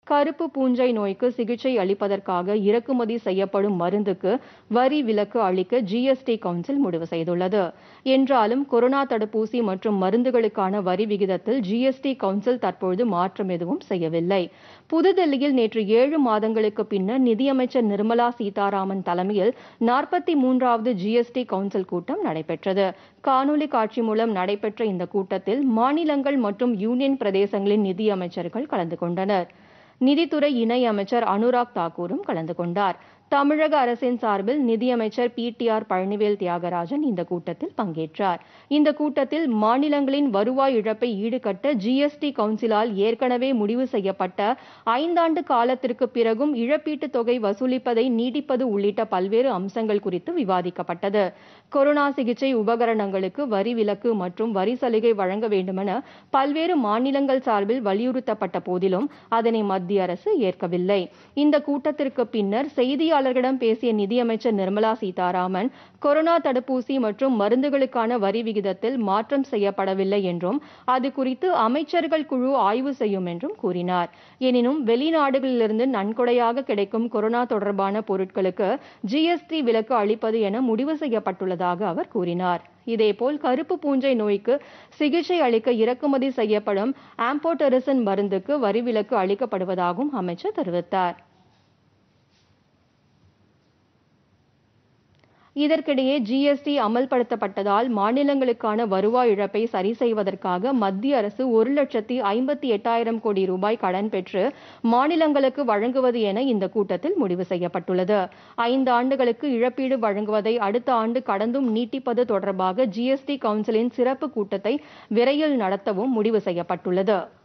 கருப்பு பூஞ்சை நோய்க்கு சிகிச்சை அளிப்பதற்காக இறக்குமதி செய்யப்படும் மருந்துக்கு வரி விலக்கு அளிக்க ஜிஎஸ்டி கவுன்சில் முடிவு செய்துள்ளது என்றாலும் கொரோனா தடுப்பூசி மற்றும் மருந்துகளுக்கான வரி விகிதத்தில் ஜிஎஸ்டி கவுன்சில் தற்பொழுது மாற்றம் எதுவும் செய்யவில்லை புதுதில்லியில் நேற்று ஏழு மாதங்களுக்கு பின்னர் நிதியமைச்சர் நிர்மலா சீதாராமன் தலைமையில் நாற்பத்தி மூன்றாவது ஜிஎஸ்டி கவுன்சில் கூட்டம் நடைபெற்றது காணொலி காட்சி மூலம் நடைபெற்ற இந்த கூட்டத்தில் மாநிலங்கள் மற்றும் யூனியன் பிரதேசங்களின் நிதியமைச்சர்கள் கலந்து கொண்டனர் நிதித்துறை இணை அமைச்சர் அனுராக் தாக்கூரும் கலந்து கொண்டார் தமிழக அரசின் சார்பில் நிதியமைச்சர் P T R Palanivel Thiagarajan இந்த கூட்டத்தில் பங்கேற்றார் இந்த கூட்டத்தில் மாநிலங்களின் வருவாய் இழப்பை ஈடுகட்ட ஜிஎஸ்டி கவுன்சிலால் ஏற்கனவே முடிவு செய்யப்பட்ட ஐந்தாண்டு காலத்திற்கு பிறகும் இழப்பீட்டுத் தொகை வசூலிப்பதை நீடிப்பது உள்ளிட்ட பல்வேறு அம்சங்கள் குறித்து விவாதிக்கப்பட்டது கொரோனா சிகிச்சை உபகரணங்களுக்கு வரி விலக்கு மற்றும் வரி சலுகை வழங்க வேண்டுமென பல்வேறு மாநிலங்கள் சார்பில் வலியுறுத்தப்பட்ட போதிலும் அதனை மத்திய அரசு ஏற்கவில்லை இந்த கூட்டத்திற்கு பின்னர் செய்தியாளர்களிடம் பேசிய நிதியமைச்சர் நிர்மலா சீதாராமன் கொரோனா தடுப்பூசி மற்றும் மருந்துகளுக்கான வரி விகிதத்தில் மாற்றம் செய்யப்படவில்லை என்றும் அது குறித்து அமைச்சர்கள் குழு ஆய்வு செய்யும் என்றும் கூறினார் எனினும் வெளிநாடுகளிலிருந்து நன்கொடையாக கிடைக்கும் கொரோனா தொடர்பான பொருட்களுக்கு ஜிஎஸ்டி விலக்கு அளிப்பது என முடிவு செய்யப்பட்டுள்ளதாக அவர் கூறினார் இதேபோல் கருப்பு பூஞ்சை நோய்க்கு சிகிச்சை அளிக்க இறக்குமதி செய்யப்படும் ஆம்போட்டரிசன் மருந்துக்கு வரி விலக்கு அளிக்கப்படுவதாகவும் அமைச்சர் தெரிவித்தார் இதற்கிடையே ஜிஎஸ்டி அமல்படுத்தப்பட்டதால் மாநிலங்களுக்கான வருவாய் இழப்பை சரி செய்வதற்காக மத்திய அரசு ஒரு லட்சத்தி ஐம்பத்தி எட்டாயிரம் கோடி ரூபாய் கடன் பெற்று மாநிலங்களுக்கு வழங்குவது என இந்த கூட்டத்தில் முடிவு செய்யப்பட்டுள்ளது ஐந்து ஆண்டுகளுக்கு இழப்பீடு வழங்குவதை அடுத்த ஆண்டு கடந்தும் நீட்டிப்பது தொடர்பாக ஜிஎஸ்டி கவுன்சிலின் சிறப்பு கூட்டத்தை விரைவில் நடத்தவும் முடிவு செய்யப்பட்டுள்ளது